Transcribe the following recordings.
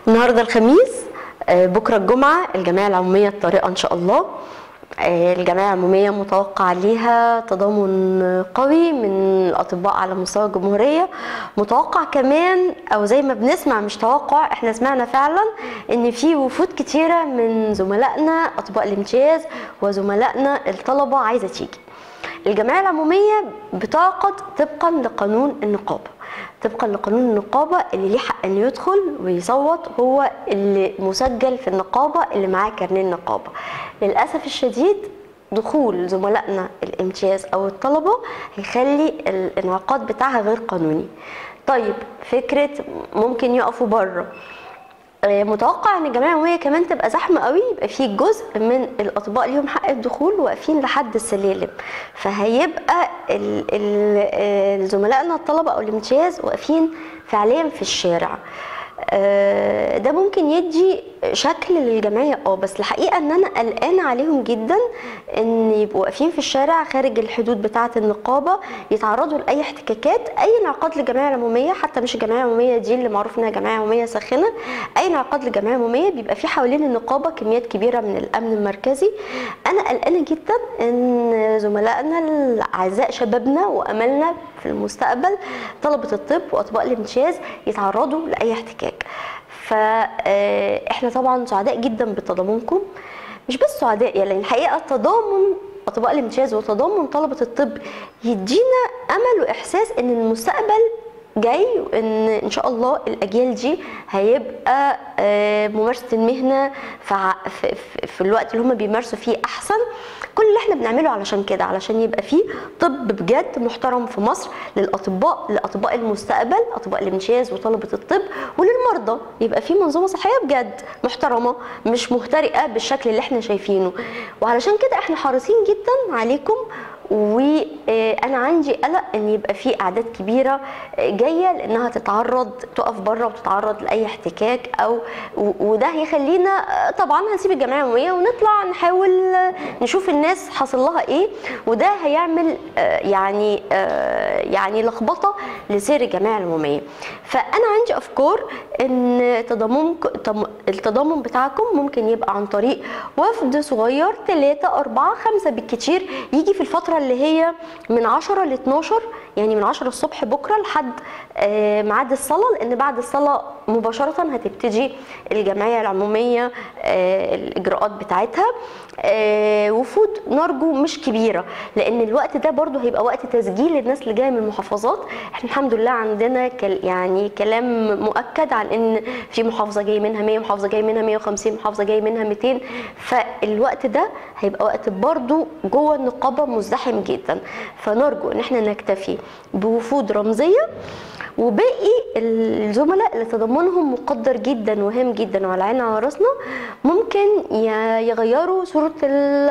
النهارده الخميس آه، بكره الجمعه الجمعيه العموميه الطارئه ان شاء الله آه، الجمعيه العموميه متوقع ليها تضامن قوي من الاطباء على مستوى الجمهوريه متوقع كمان او زي ما بنسمع مش توقع احنا سمعنا فعلا ان في وفود كتيره من زملائنا اطباء الامتياز وزملائنا الطلبه عايزه تيجي الجمعيه العموميه بتعقد طبقا لقانون النقابه طبقا لقانون النقابه اللي ليه حق انه يدخل ويصوت هو اللي مسجل في النقابه اللي معاه كارنيه النقابه للاسف الشديد دخول زملائنا الامتياز او الطلبه هيخلي الانعقاد بتاعها غير قانوني طيب فكره ممكن يقفوا بره متوقع ان الجمعيه العموميه كمان تبقى زحمه قوي يبقى في جزء من الاطباء ليهم حق الدخول واقفين لحد السلالم فهيبقى ال- ال- زملائنا الطلبه او الامتياز واقفين فعليا في الشارع آه، ده ممكن يدي شكل للجمعيه اه بس الحقيقه ان انا قلقانه عليهم جدا ان يبقوا واقفين في الشارع خارج الحدود بتاعه النقابه يتعرضوا لاي احتكاكات اي انعقاد للجمعيه العموميه حتى مش الجمعيه العموميه دي اللي معروف انها جمعيه عموميه ساخنه اي انعقاد للجمعيه العموميه بيبقى فيه حوالين النقابه كميات كبيره من الامن المركزي انا قلقانه جدا ان زملائنا الاعزاء شبابنا واملنا في المستقبل طلبه الطب واطباء الامتياز يتعرضوا لاي احتكاك فاحنا طبعا سعداء جدا بتضامنكم مش بس سعداء يعني الحقيقه تضامن اطباء الامتياز وتضامن طلبه الطب يدينا امل واحساس ان المستقبل جاي وان ان شاء الله الاجيال دي هيبقى آه، ممارسه المهنه في, في, في الوقت اللي هم بيمارسوا فيه احسن كل اللي احنا بنعمله علشان كده علشان يبقى فيه طب بجد محترم في مصر للاطباء لاطباء المستقبل اطباء الامتياز وطلبه الطب وللمرضى يبقى في منظومه صحيه بجد محترمه مش مهترئه بالشكل اللي احنا شايفينه وعلشان كده احنا حريصين جدا عليكم وانا عندي قلق ان يبقى في اعداد كبيره جايه لانها تتعرض تقف بره وتتعرض لاي احتكاك او وده هيخلينا طبعا هنسيب الجمعيه العموميه ونطلع نحاول نشوف الناس حصل لها ايه وده هيعمل يعني يعني لخبطه لسير الجمعيه العموميه فانا عندي افكار ان تضامن التضامن بتاعكم ممكن يبقى عن طريق وفد صغير ثلاثة أربعة خمسة بالكتير يجي في الفترة اللي هي من 10 ل 12 يعني من 10 الصبح بكرة لحد آه، ميعاد الصلاة لأن بعد الصلاة مباشرة هتبتدي الجمعية العمومية آه، الإجراءات بتاعتها آه، وفود نرجو مش كبيرة لأن الوقت ده برضو هيبقى وقت تسجيل الناس اللي جاية من المحافظات احنا الحمد لله عندنا كل يعني كلام مؤكد عن ان في محافظة جاي منها 100 محافظة جاي منها 150 محافظة جاي منها 200 فالوقت ده هيبقى وقت برضو جوه النقابة مزدحم جدا فنرجو ان احنا نكتفي بوفود رمزية وباقي الزملاء اللي تضامنهم مقدر جدا وهام جدا وعلى عيننا وعلى راسنا ممكن ي- يغيروا صورة ال-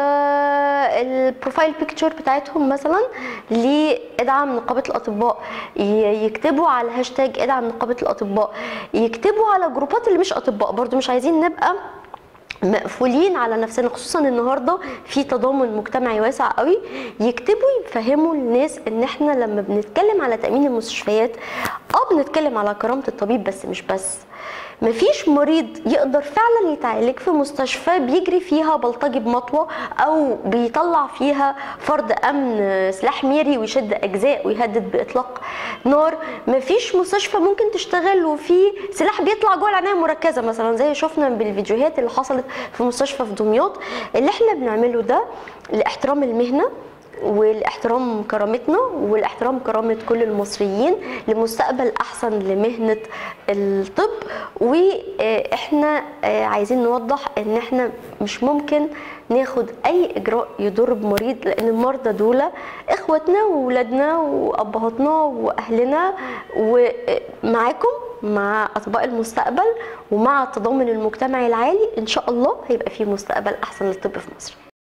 البروفايل بيكتشر بتاعتهم مثلا لادعم نقابة الأطباء ي- يكتبوا على هاشتاج ادعم نقابة الأطباء يكتبوا على جروبات اللي مش أطباء برضو مش عايزين نبقى مقفولين على نفسنا خصوصا النهارده في تضامن مجتمعي واسع قوي يكتبوا يفهموا الناس ان احنا لما بنتكلم على تامين المستشفيات اه بنتكلم على كرامه الطبيب بس مش بس مفيش مريض يقدر فعلا يتعالج في مستشفى بيجري فيها بلطجي بمطوه او بيطلع فيها فرد امن سلاح ميري ويشد اجزاء ويهدد باطلاق نار مفيش مستشفى ممكن تشتغل وفي سلاح بيطلع جوه العنايه المركزه مثلا زي شفنا بالفيديوهات اللي حصلت في مستشفى في دمياط اللي احنا بنعمله ده لاحترام المهنه والاحترام كرامتنا والاحترام كرامة كل المصريين لمستقبل أحسن لمهنة الطب وإحنا عايزين نوضح إن إحنا مش ممكن ناخد أي إجراء يضر بمريض لأن المرضى دول إخواتنا وولادنا وأبهاتنا وأهلنا ومعاكم مع أطباء المستقبل ومع التضامن المجتمعي العالي إن شاء الله هيبقى في مستقبل أحسن للطب في مصر